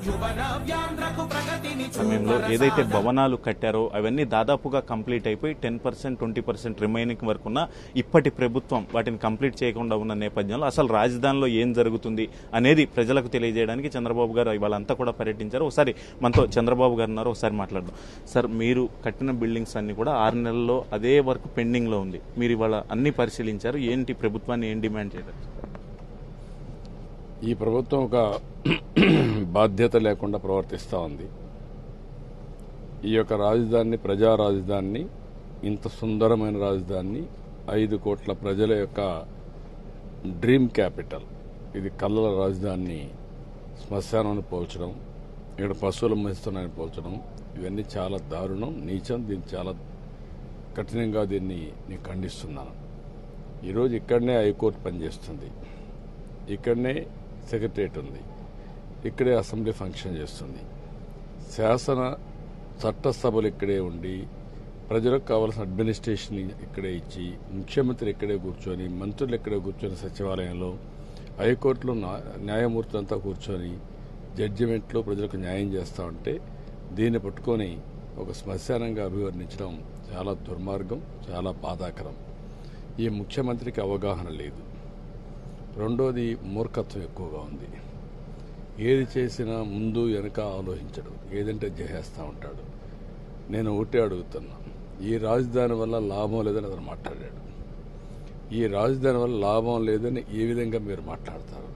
సమయంలో ఏదైతే భవనాలు కట్టారో అవన్నీ దాదాపుగా కంప్లీట్ అయిపోయి ten percent twenty percent remaining వరకు ఉన్న ఇప్పటి ప్రభుత్వం వాటిని కంప్లీట్ చేయకుండా ఉన్న నేపథ్యంలో అసలు రాజధానిలో ఏం జరుగుతుంది అనేది ప్రజలకు తెలియజేయడానికి చంద్రబాబు గారు ఇవాళ అంతా కూడా పర్యటించారు ఒకసారి మనతో చంద్రబాబు గారు ఉన్నారు ఒకసారి మాట్లాడదాం సార్ మీరు కట్టిన బిల్డింగ్స్ అన్ని కూడా ఆరు నెలల్లో అదే వర్క్ పెండింగ్ లో ఉంది మీరు ఇవాళ అన్ని పరిశీలించారు ఏంటి ప్రభుత్వాన్ని ఏం డిమాండ్ చేయలేదు ఈ ప్రభుత్వం ఒక బాధ్యత లేకుండా ప్రవర్తిస్తూ ఉంది ఈ యొక్క రాజధానిని ప్రజా రాజధానిని ఇంత సుందరమైన రాజధానిని ఐదు కోట్ల ప్రజల యొక్క డ్రీమ్ క్యాపిటల్ ఇది కళ్ళల రాజధానిని శ్మశానాన్ని పోల్చడం ఇక్కడ పశువులు మహిస్తున్నాయని పోల్చడం ఇవన్నీ చాలా దారుణం నీచం దీన్ని చాలా కఠినంగా దీన్ని నేను ఖండిస్తున్నాను ఈరోజు ఇక్కడనే హైకోర్టు పనిచేస్తుంది ఇక్కడనే సెక్రటరియట్ ఉంది ఇక్కడే అసెంబ్లీ ఫంక్షన్ చేస్తుంది శాసన చట్టసభలు ఇక్కడే ఉండి ప్రజలకు కావాల్సిన అడ్మినిస్ట్రేషన్ ఇక్కడే ఇచ్చి ముఖ్యమంత్రి ఇక్కడే కూర్చొని మంత్రులు ఇక్కడే కూర్చొని సచివాలయంలో హైకోర్టులో నా- న్యాయమూర్తులంతా కూర్చొని జడ్జిమెంట్లో ప్రజలకు న్యాయం చేస్తా ఉంటే దీన్ని పట్టుకొని ఒక శ్మశానంగా అభివర్ణించడం చాలా దుర్మార్గం చాలా బాధాకరం ఈ ముఖ్యమంత్రికి అవగాహన లేదు రెండోది మూర్ఖత్వం ఎక్కువగా ఉంది ఏది చేసినా ముందు వెనక ఆలోచించడు ఏదంటే చేసేస్తా ఉంటాడు నేను ఒకటే అడుగుతున్నా ఈ రాజధాని వల్ల లాభం లేదని అతను మాట్లాడాడు ఈ రాజధాని వల్ల లాభం లేదని ఏ విధంగా మీరు మాట్లాడతారు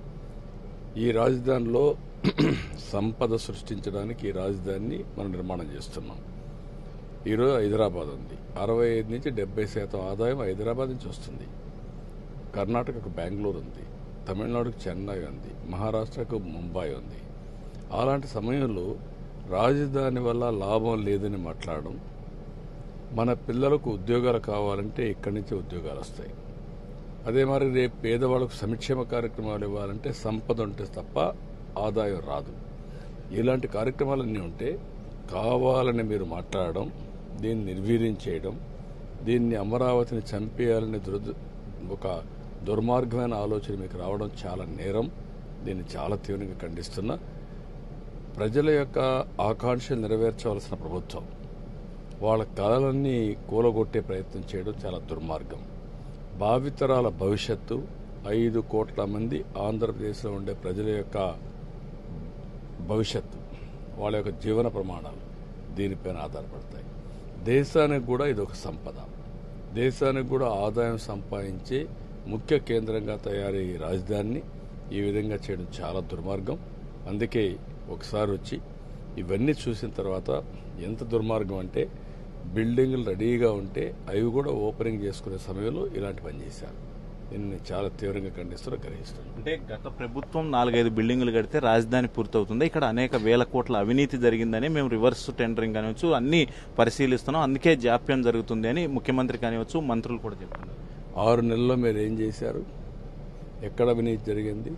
ఈ రాజధానిలో సంపద సృష్టించడానికి ఈ రాజధానిని మనం నిర్మాణం చేస్తున్నాం ఈరోజు హైదరాబాద్ ఉంది అరవై ఐదు నుంచి డెబ్బై శాతం ఆదాయం హైదరాబాద్ నుంచి వస్తుంది కర్ణాటకకు బెంగళూరు ఉంది తమిళనాడుకు చెన్నై ఉంది మహారాష్ట్రకు ముంబై ఉంది అలాంటి సమయంలో రాజధాని వల్ల లాభం లేదని మాట్లాడడం మన పిల్లలకు ఉద్యోగాలు కావాలంటే ఇక్కడి నుంచే ఉద్యోగాలు వస్తాయి అదే మరి రేపు పేదవాళ్ళకు సంక్షేమ కార్యక్రమాలు ఇవ్వాలంటే సంపద ఉంటే తప్ప ఆదాయం రాదు ఇలాంటి కార్యక్రమాలన్నీ ఉంటే కావాలని మీరు మాట్లాడడం దీన్ని నిర్వీర్యం చేయడం దీన్ని అమరావతిని చంపేయాలని దురద ఒక దుర్మార్గమైన ఆలోచన మీకు రావడం చాలా నేరం దీన్ని చాలా తీవ్రంగా ఖండిస్తున్నా ప్రజల యొక్క ఆకాంక్షలు నెరవేర్చవలసిన ప్రభుత్వం వాళ్ళ కళలన్నీ కూలగొట్టే ప్రయత్నం చేయడం చాలా దుర్మార్గం భావితరాల భవిష్యత్తు ఐదు కోట్ల మంది ఆంధ్రప్రదేశ్లో ఉండే ప్రజల యొక్క భవిష్యత్తు వాళ్ళ యొక్క జీవన ప్రమాణాలు దీనిపైన ఆధారపడతాయి దేశానికి కూడా ఇది ఒక సంపద దేశానికి కూడా ఆదాయం సంపాదించే ముఖ్య కేంద్రంగా తయారయ్యే ఈ రాజధానిని ఈ విధంగా చేయడం చాలా దుర్మార్గం అందుకే ఒకసారి వచ్చి ఇవన్నీ చూసిన తర్వాత ఎంత దుర్మార్గం అంటే బిల్డింగ్లు రెడీగా ఉంటే అవి కూడా ఓపెనింగ్ చేసుకునే సమయంలో ఇలాంటి పని చేశారు దీన్ని నేను చాలా తీవ్రంగా ఖండిస్తున్నా గ్రహిస్తున్నాను అంటే గత ప్రభుత్వం నాలుగైదు బిల్డింగులు కడితే రాజధాని పూర్తవుతుంది ఇక్కడ అనేక వేల కోట్ల అవినీతి జరిగిందని మేము రివర్స్ టెండరింగ్ కానివచ్చు అన్ని పరిశీలిస్తున్నాం అందుకే జాప్యం జరుగుతుంది అని ముఖ్యమంత్రి కానివచ్చు మంత్రులు కూడా చెప్తున్నారు ఆరు నెలల్లో మీరు ఏం చేశారు ఎక్కడ అవినీతి జరిగింది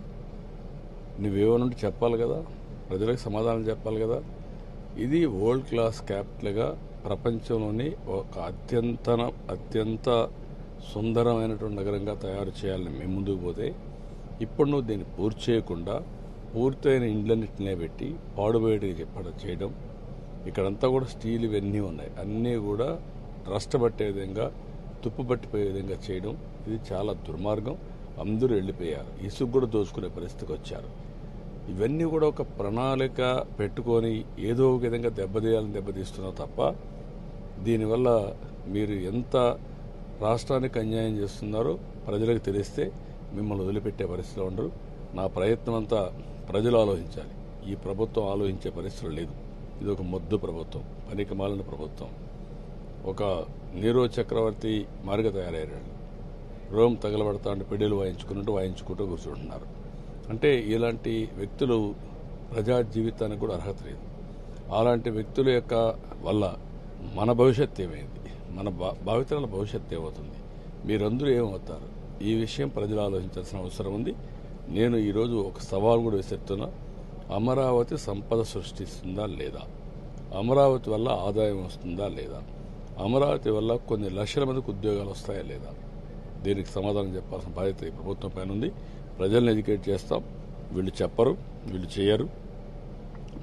నువ్వేమనుంటే చెప్పాలి కదా ప్రజలకు సమాధానం చెప్పాలి కదా ఇది వరల్డ్ క్లాస్ క్యాపిటల్గా ప్రపంచంలోని ఒక అత్యంత అత్యంత సుందరమైనటువంటి నగరంగా తయారు చేయాలని మేము ముందుకు పోతే ఇప్పుడు నువ్వు దీన్ని పూర్తి చేయకుండా పూర్తయిన ఇండ్లన్నింటినే పెట్టి పాడుబయటికి చెప్పడం చేయడం ఇక్కడంతా కూడా స్టీల్ ఇవన్నీ ఉన్నాయి అన్నీ కూడా రస్ట్ పట్టే విధంగా తుప్పు పట్టిపోయే విధంగా చేయడం ఇది చాలా దుర్మార్గం అందరూ వెళ్ళిపోయారు ఇసుకు కూడా దోచుకునే పరిస్థితికి వచ్చారు ఇవన్నీ కూడా ఒక ప్రణాళిక పెట్టుకొని ఏదో ఒక విధంగా దెబ్బతీయాలని దెబ్బతీస్తున్నావు తప్ప దీనివల్ల మీరు ఎంత రాష్ట్రానికి అన్యాయం చేస్తున్నారో ప్రజలకు తెలిస్తే మిమ్మల్ని వదిలిపెట్టే పరిస్థితిలో ఉండరు నా ప్రయత్నం అంతా ప్రజలు ఆలోచించాలి ఈ ప్రభుత్వం ఆలోచించే పరిస్థితులు లేదు ఇది ఒక మొద్దు ప్రభుత్వం పనికి మాలిన ప్రభుత్వం ఒక నీరో చక్రవర్తి మార్గ తయారయ్యాడు రోమ్ తగలబడతా అంటే పెడీలు వాయించుకున్నట్టు వాయించుకుంటూ కూర్చుంటున్నారు అంటే ఇలాంటి వ్యక్తులు ప్రజా జీవితానికి కూడా అర్హత లేదు అలాంటి వ్యక్తుల యొక్క వల్ల మన భవిష్యత్తు ఏమైంది మన భా- భావితరాల భవిష్యత్తు ఏమవుతుంది మీరందరూ ఏమవుతారు ఈ విషయం ప్రజలు ఆలోచించాల్సిన అవసరం ఉంది నేను ఈరోజు ఒక సవాల్ కూడా విసిరుతున్నా అమరావతి సంపద సృష్టిస్తుందా లేదా అమరావతి వల్ల ఆదాయం వస్తుందా లేదా అమరావతి వల్ల కొన్ని లక్షల మందికి ఉద్యోగాలు వస్తాయా లేదా దీనికి సమాధానం చెప్పాల్సిన బాధ్యత ఈ ప్రభుత్వం పైన ఉంది ప్రజల్ని ఎడ్యుకేట్ చేస్తాం వీళ్ళు చెప్పరు వీళ్ళు చేయరు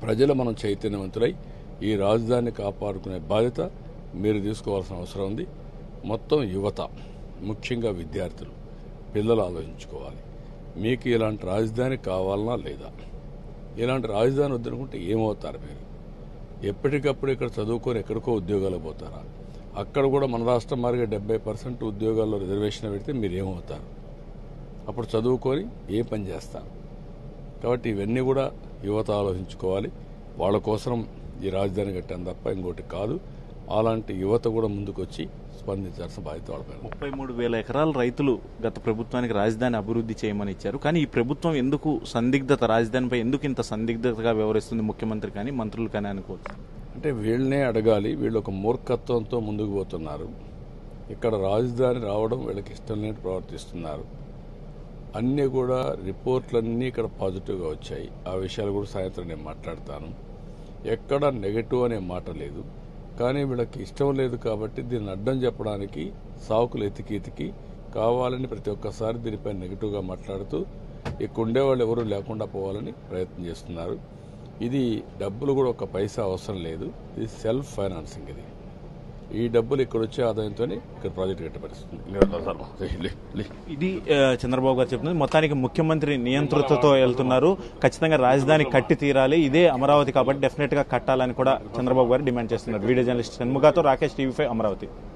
ప్రజలు మనం చైతన్యవంతులై ఈ రాజధానిని కాపాడుకునే బాధ్యత మీరు తీసుకోవాల్సిన అవసరం ఉంది మొత్తం యువత ముఖ్యంగా విద్యార్థులు పిల్లలు ఆలోచించుకోవాలి మీకు ఇలాంటి రాజధాని కావాలనా లేదా ఇలాంటి రాజధాని వద్దనుకుంటే ఏమవుతారు మీరు ఎప్పటికప్పుడు ఇక్కడ చదువుకొని ఎక్కడికో ఉద్యోగాలు పోతారా అక్కడ కూడా మన రాష్ట్రం మారిగా డెబ్బై పర్సెంట్ ఉద్యోగాల్లో రిజర్వేషన్ పెడితే మీరు ఏమవుతారు అప్పుడు చదువుకొని ఏ పని చేస్తారు కాబట్టి ఇవన్నీ కూడా యువత ఆలోచించుకోవాలి వాళ్ళ కోసం ఈ రాజధాని కట్టాను తప్ప ఇంకోటి కాదు అలాంటి యువత కూడా ముందుకొచ్చి స్పందించాల్సిన బాధ్యత వాళ్ళపైన ముప్పై మూడు వేల ఎకరాల రైతులు గత ప్రభుత్వానికి రాజధాని అభివృద్ధి చేయమని ఇచ్చారు కానీ ఈ ప్రభుత్వం ఎందుకు సందిగ్ధత రాజధానిపై ఎందుకు ఇంత సందిగ్ధతగా వ్యవహరిస్తుంది ముఖ్యమంత్రి కానీ మంత్రులు కానీ అనుకోవచ్చు అంటే వీళ్ళనే అడగాలి వీళ్ళు ఒక మూర్ఖత్వంతో ముందుకు పోతున్నారు ఇక్కడ రాజధాని రావడం వీళ్ళకి ఇష్టం లేని ప్రవర్తిస్తున్నారు అన్నీ కూడా రిపోర్ట్లన్నీ ఇక్కడ పాజిటివ్గా వచ్చాయి ఆ విషయాలు కూడా సాయంత్రం నేను మాట్లాడతాను ఎక్కడ నెగటివ్ అనే మాట లేదు కానీ వీళ్ళకి ఇష్టం లేదు కాబట్టి దీన్ని అడ్డం చెప్పడానికి సాకులు ఎతికి ఎతికి కావాలని ప్రతి ఒక్కసారి దీనిపై నెగిటివ్గా మాట్లాడుతూ ఇక్కడ ఉండేవాళ్ళు ఎవరూ లేకుండా పోవాలని ప్రయత్నం చేస్తున్నారు ఇది డబ్బులు కూడా ఒక పైసా అవసరం లేదు ఇది సెల్ఫ్ ఫైనాన్సింగ్ ఇది ఈ డబ్బులు ఇక్కడ వచ్చే ఆదాయంతో ఇక్కడ ప్రాజెక్ట్ కట్టబడుతుంది ఇది ఆ, చంద్రబాబు గారు చెప్తున్నది మొత్తానికి ముఖ్యమంత్రి నియంత్రితతో వెళ్తున్నారు ఖచ్చితంగా రాజధాని కట్టి తీరాలి ఇదే అమరావతి కాబట్టి డెఫినెట్ గా కట్టాలని కూడా చంద్రబాబు గారు డిమాండ్ చేస్తున్నారు వీడియో జర్నలిస్ట్ షణ్ముగాతో రాకేష్ టీవీ ఫైవ్ అమరావతి